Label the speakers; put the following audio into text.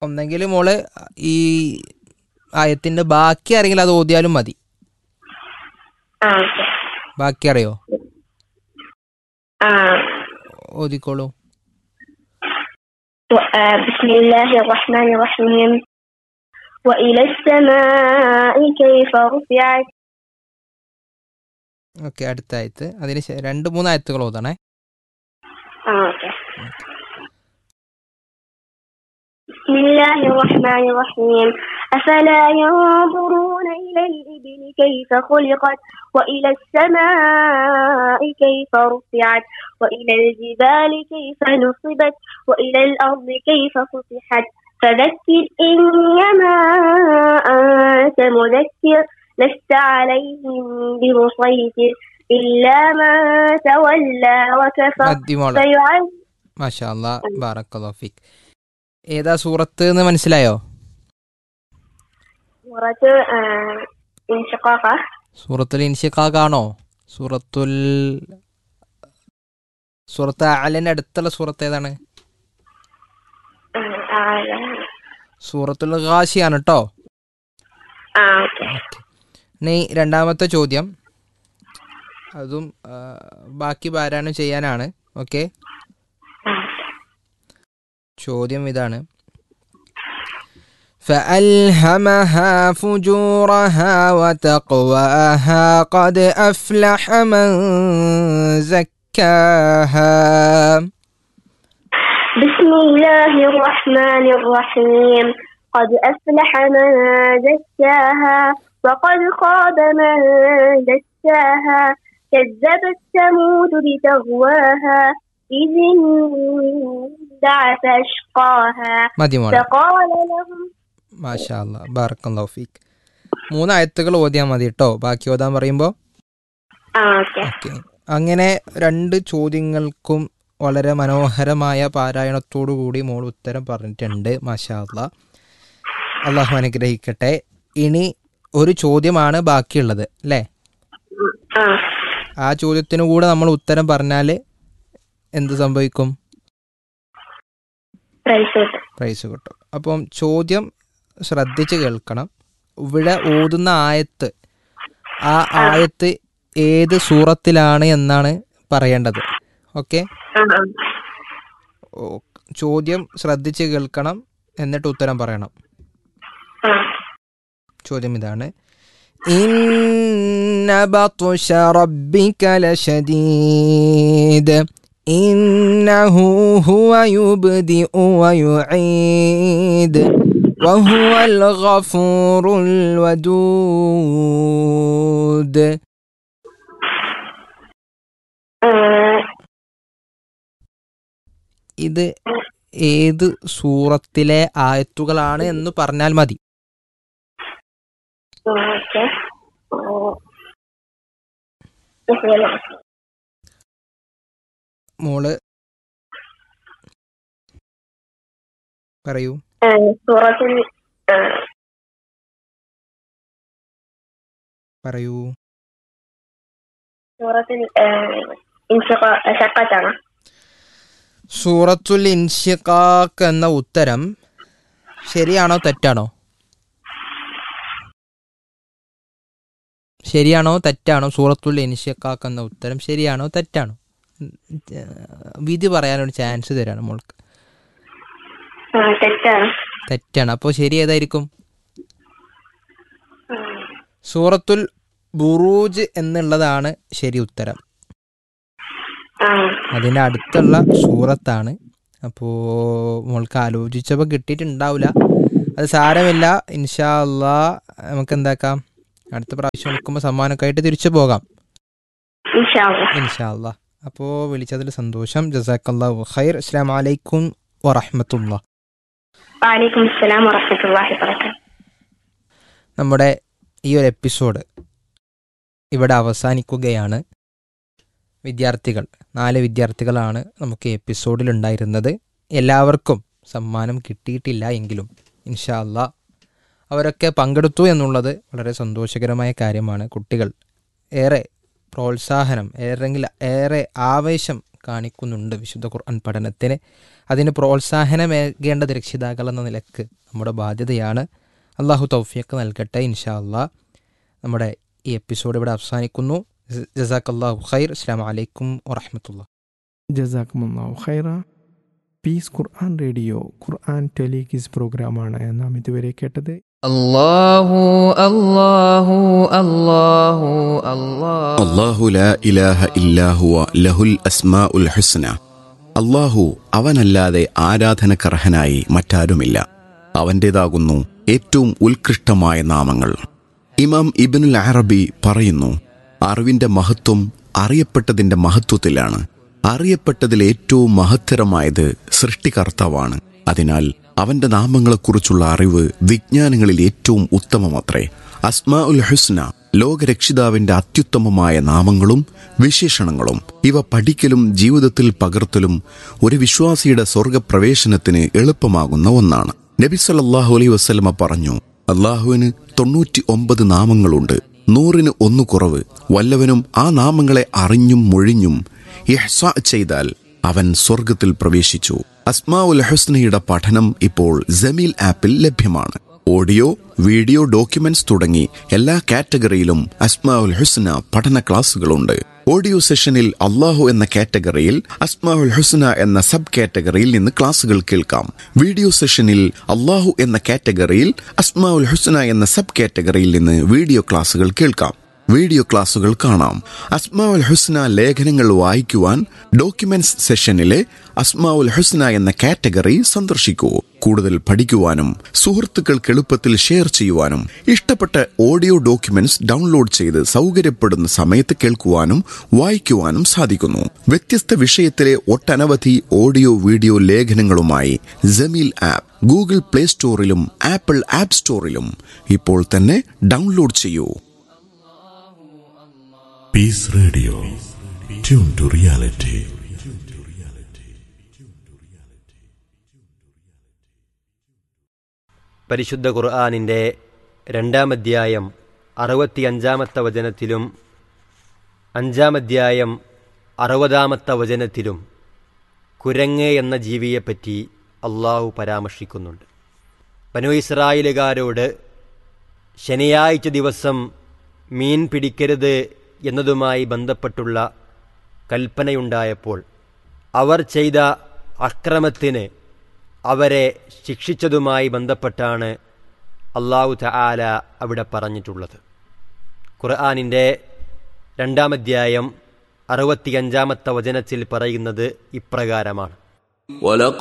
Speaker 1: ഒന്നെങ്കിൽ മോള് ഈ ആയത്തിന്റെ ബാക്കി അറിയെങ്കിൽ അത് ഓതിയാലും മതി
Speaker 2: ആ ഓക്കെ
Speaker 1: ബാക്കി അറിയോ
Speaker 2: ആ
Speaker 1: ഓതിക്കോളൂ
Speaker 2: و- آه، بسم الله الرحمن الرحيم وإلى السماء كيف رفعت
Speaker 1: ഓക്കെ അടുത്ത ആയത്ത് അതിന് ശേ- രണ്ട് മൂന്ന് ആയത്തുകൾ ഓതണേ
Speaker 2: آه، أوكي. بسم الله الرحمن الرحيم أفلا ينظرون إلى الإبل كيف خلقت وإلى السماء كيف رفعت وإلى الجبال كيف نصبت وإلى الأرض كيف سطحت فذكر إنما أنت مذكر لست عليهم بمسيطر إلا من تولى وكفر
Speaker 1: മതി മോളെ
Speaker 2: فيعذب
Speaker 1: മാഷാ അല്ലാ ബാറക്കല്ലാഫിക് ഏതാ സൂറത്ത് എന്ന് മനസ്സിലായോ
Speaker 2: سورة آه، انشقاقة
Speaker 1: സൂറത്തുൽ ഇൻഷിഖാഖാണോ സൂറത്തുൽ സൂറത്ത് അലൻ്റെ അടുത്തുള്ള സൂറത്ത് ഏതാണ്
Speaker 2: آه، أعلى.
Speaker 1: സൂറത്തുൽ ഖാശിയാണ് കേട്ടോ
Speaker 2: آه، أوكي.
Speaker 1: ഇനി രണ്ടാമത്തെ ചോദ്യം അതും ആ, ബാക്കി പാരായണം ചെയ്യാനാണ് ഓക്കെ
Speaker 2: آه.
Speaker 1: ചോദ്യം ഇതാണ് فألهمها فجورها وتقواها قد أفلح من زكاها
Speaker 2: بسم الله الرحمن الرحيم قد أفلح من زكاها وقد خاب من دساها كذبت ثمود بتغواها إذ انبعث أشقاها
Speaker 1: മതി മോളെ
Speaker 2: فقال لهم
Speaker 1: മാഷാ അല്ലാ ബാറക്കല്ലാഹു ഫീക്ക് മൂന്ന് ആയത്തുകൾ ഓതിയാൽ മതി കേട്ടോ ബാക്കി ഓതാൻ പറയുമ്പോൾ
Speaker 2: آه، أوكي.
Speaker 1: ഓക്കെ അങ്ങനെ രണ്ട് ചോദ്യങ്ങൾക്കും വളരെ മനോഹരമായ പാരായണത്തോടു കൂടി മോൾ ഉത്തരം പറഞ്ഞിട്ടുണ്ട് മാഷാ അല്ലാ അള്ളാഹു അനുഗ്രഹിക്കട്ടെ ഇനി ഒരു ചോദ്യമാണ് ബാക്കിയുള്ളത് അല്ലേ
Speaker 2: آه.
Speaker 1: ആ ചോദ്യത്തിന് കൂടെ നമ്മൾ ഉത്തരം പറഞ്ഞാൽ എന്ത് സംഭവിക്കും
Speaker 2: رئيسة.
Speaker 1: പ്രൈസ് കിട്ടും അപ്പം ചോദ്യം ശ്രദ്ധിച്ച് കേൾക്കണം ഇവിടെ ഓതുന്ന ആയത്ത് ആ ആയത്ത് ഏത് സൂറത്തിലാണ് എന്നാണ് പറയേണ്ടത് ഓക്കെ
Speaker 2: آه، آه.
Speaker 1: ഓ- ചോദ്യം ശ്രദ്ധിച്ച് കേൾക്കണം എന്നിട്ട് ഉത്തരം പറയണം
Speaker 2: آه.
Speaker 1: ചോദ്യം ഇതാണ് ഇന്ന ബത്ഷ റബ്ബിക ലശദീദ് ഇന്നഹു ഹുവ യുബ്ദിഉ വയുഈദ് وهو الغفور الودود
Speaker 2: آه.
Speaker 1: ഇത് ഏത് സൂറത്തിലെ ആയത്തുകളാണ് എന്ന് പറഞ്ഞാൽ മതി
Speaker 2: اوكي آه. بسم الله
Speaker 1: മോള് പറയൂ
Speaker 2: آه، سورة ال- آه،
Speaker 1: പറയൂ
Speaker 2: سورة ال- آه، انشقاق شقتنا
Speaker 1: സൂറത്തുൽ ഇൻഷിഖാഖ് എന്ന ഉത്തരം ശരിയാണോ തെറ്റാണോ ശരിയാണോ തെറ്റാണോ സൂറത്തുൽ ഇൻഷിഖാഖ് എന്ന ഉത്തരം ശരിയാണോ തെറ്റാണോ ഉം, ഏഹ്, വിധി പറയാനൊരു ചാൻസ് തരാണ് മോൾക്ക്
Speaker 2: آه، തെറ്റാണ്
Speaker 1: തെറ്റാണ് അപ്പോൾ ശരി ഏതായിരിക്കും
Speaker 2: آه،
Speaker 1: സൂറത്തുൽ ബുറൂജ് എന്നുള്ളതാണ് ശരി ഉത്തരം
Speaker 2: آه،
Speaker 1: അതിൻ്റെ അടുത്തുള്ള സൂറത്താണ് അപ്പോൾ മോൾക്ക് ആലോചിച്ചപ്പോൾ കിട്ടിയിട്ടുണ്ടാവില്ല അത് സാരമില്ല ഇൻഷാ അള്ളാ നമുക്ക് എന്താക്കാം അടുത്ത പ്രാവശ്യം വിളിക്കുമ്പോൾ സമ്മാനമൊക്കെ ആയിട്ട് തിരിച്ചു പോകാം
Speaker 2: إن شاء الله
Speaker 1: ഇൻഷാ അള്ളാ അപ്പോൾ വിളിച്ചതിൽ സന്തോഷം ജസാക്കല്ലാഹു ഖൈർ അസ്സാം വലൈക്കും വറഹമത്തുള്ള
Speaker 2: وعليكم السلام ورحمة الله وبركاته
Speaker 1: നമ്മുടെ ഈ ഒരു എപ്പിസോഡ് ഇവിടെ അവസാനിക്കുകയാണ് വിദ്യാർത്ഥികൾ നാല് വിദ്യാർത്ഥികളാണ് നമുക്ക് ഈ എപ്പിസോഡിൽ ഉണ്ടായിരുന്നത് എല്ലാവർക്കും സമ്മാനം കിട്ടിയിട്ടില്ല എങ്കിലും ഇൻഷാ അല്ലാ അവരൊക്കെ പങ്കെടുത്തു എന്നുള്ളത് വളരെ സന്തോഷകരമായ കാര്യമാണ് കുട്ടികൾ ഏറെ പ്രോത്സാഹനം ഏറെങ്കിൽ ഏറെ ആവേശം കാണിക്കുന്നുണ്ട് വിശുദ്ധ ഖുർആൻ പഠനത്തിന് അതിന് പ്രോത്സാഹനമേകേണ്ടത് രക്ഷിതാക്കൾ എന്ന നിലക്ക് നമ്മുടെ ബാധ്യതയാണ് അള്ളാഹു തൗഫിയൊക്കെ നൽകട്ടെ ഇൻഷാ അള്ളാഹ് നമ്മുടെ ഈ എപ്പിസോഡ് ഇവിടെ അവസാനിക്കുന്നു ജസാഖ് അള്ളാഹു ഖൈർ അസ്സാം വലൈക്കും വറഹമത്തുള്ള
Speaker 3: ജസാക്കുമുല്ലാഹു ഖൈറ പീസ് ഖുർആൻ റേഡിയോ ഖുർആൻ ടെലികിസ് പ്രോഗ്രാമാണ് നാം ഇതുവരെ കേട്ടത്
Speaker 4: الله الله الله الله
Speaker 5: അള്ളാഹു ലാ ഇലാഹ ഇല്ലാഹുവ ലഹുൽ അസ്മാഉൽ ഹുസ്ന അള്ളാഹു അവനല്ലാതെ ആരാധനക്കർഹനായി മറ്റാരുമില്ല അവൻ്റേതാകുന്നു ഏറ്റവും ഉത്കൃഷ്ടമായ നാമങ്ങൾ ഇമാം ഇബിനുൽ അറബി പറയുന്നു അറിവിന്റെ മഹത്വം അറിയപ്പെട്ടതിന്റെ മഹത്വത്തിലാണ് അറിയപ്പെട്ടതിൽ ഏറ്റവും മഹത്തരമായത് സൃഷ്ടികർത്താവാണ് അതിനാൽ അവന്റെ നാമങ്ങളെക്കുറിച്ചുള്ള അറിവ് വിജ്ഞാനങ്ങളിൽ ഏറ്റവും ഉത്തമമത്രേ അസ്മാ ഉൽ ഹുസ്ന ലോകരക്ഷിതാവിന്റെ അത്യുത്തമമായ നാമങ്ങളും വിശേഷണങ്ങളും ഇവ പഠിക്കലും ജീവിതത്തിൽ പകർത്തലും ഒരു വിശ്വാസിയുടെ സ്വർഗപ്രവേശനത്തിന് എളുപ്പമാകുന്ന ഒന്നാണ് നബി സല്ലല്ലാഹു അലൈഹി വസല്ലമ പറഞ്ഞു അള്ളാഹുവിന് തൊണ്ണൂറ്റി ഒമ്പത് നാമങ്ങളുണ്ട് നൂറിന് ഒന്ന് കുറവ് വല്ലവനും ആ നാമങ്ങളെ അറിഞ്ഞും മൊഴിഞ്ഞും ഇഹ്സ ചെയ്താൽ അവൻ സ്വർഗത്തിൽ പ്രവേശിച്ചു അസ്മാ ഉൽ ഹുസ്നയുടെ പഠനം ഇപ്പോൾ ജമീൽ ആപ്പിൽ ലഭ്യമാണ് ഓഡിയോ വീഡിയോ ഡോക്യുമെന്റ്സ് തുടങ്ങി എല്ലാ കാറ്റഗറിയിലും അസ്മാ ഉൽ ഹുസ്ന പഠന ക്ലാസുകളുണ്ട് ഓഡിയോ സെഷനിൽ അള്ളാഹു എന്ന കാറ്റഗറിയിൽ അസ്മാ ഉൽ ഹുസ്ന എന്ന സബ് കാറ്റഗറിയിൽ നിന്ന് ക്ലാസുകൾ കേൾക്കാം വീഡിയോ സെഷനിൽ അള്ളാഹു എന്ന കാറ്റഗറിയിൽ അസ്മാ ഉൽ ഹുസ്ന എന്ന സബ് കാറ്റഗറിയിൽ നിന്ന് വീഡിയോ ക്ലാസുകൾ കേൾക്കാം വീഡിയോ ക്ലാസുകൾ കാണാം അസ്മാഉൽ ഹുസ്ന ലേഖനങ്ങൾ വായിക്കുവാൻ ഡോക്യുമെന്റ്സ് സെഷനിലെ അസ്മാഉൽ ഹുസ്ന എന്ന കാറ്റഗറി സന്ദർശിക്കൂ കൂടുതൽ പഠിക്കുവാനും സുഹൃത്തുക്കൾക്ക് എളുപ്പത്തിൽ ഷെയർ ചെയ്യുവാനും ഇഷ്ടപ്പെട്ട ഓഡിയോ ഡോക്യുമെന്റ്സ് ഡൗൺലോഡ് ചെയ്ത് സൗകര്യപ്പെടുന്ന സമയത്ത് കേൾക്കുവാനും വായിക്കുവാനും സാധിക്കുന്നു വ്യത്യസ്ത വിഷയത്തിലെ ഒട്ടനവധി ഓഡിയോ വീഡിയോ ലേഖനങ്ങളുമായി ജമീൽ ആപ്പ് ഗൂഗിൾ പ്ലേ സ്റ്റോറിലും ആപ്പിൾ ആപ്പ് സ്റ്റോറിലും ഇപ്പോൾ തന്നെ ഡൗൺലോഡ് ചെയ്യൂ
Speaker 6: Peace Radio. Tune to reality.
Speaker 7: പരിശുദ്ധ ഖുർആാനിൻ്റെ രണ്ടാം അധ്യായം അറുപത്തിയഞ്ചാമത്തെ വചനത്തിലും അഞ്ചാം അധ്യായം അറുപതാമത്തെ വചനത്തിലും കുരങ്ങ് എന്ന ജീവിയെപ്പറ്റി അള്ളാഹു പരാമർശിക്കുന്നുണ്ട് ബനു ഇസ്രായേലുകാരോട് ശനിയാഴ്ച ദിവസം മീൻ പിടിക്കരുത് എന്നതുമായി ബന്ധപ്പെട്ടുള്ള കൽപ്പനയുണ്ടായപ്പോൾ അവർ ചെയ്ത അക്രമത്തിന് അവരെ ശിക്ഷിച്ചതുമായി ബന്ധപ്പെട്ടാണ് അള്ളാഹു തആല അവിടെ പറഞ്ഞിട്ടുള്ളത് ഖുർആാനിൻ്റെ രണ്ടാമധ്യായം അറുപത്തിയഞ്ചാമത്തെ വചനത്തിൽ പറയുന്നത് ഇപ്രകാരമാണ്
Speaker 8: ولقد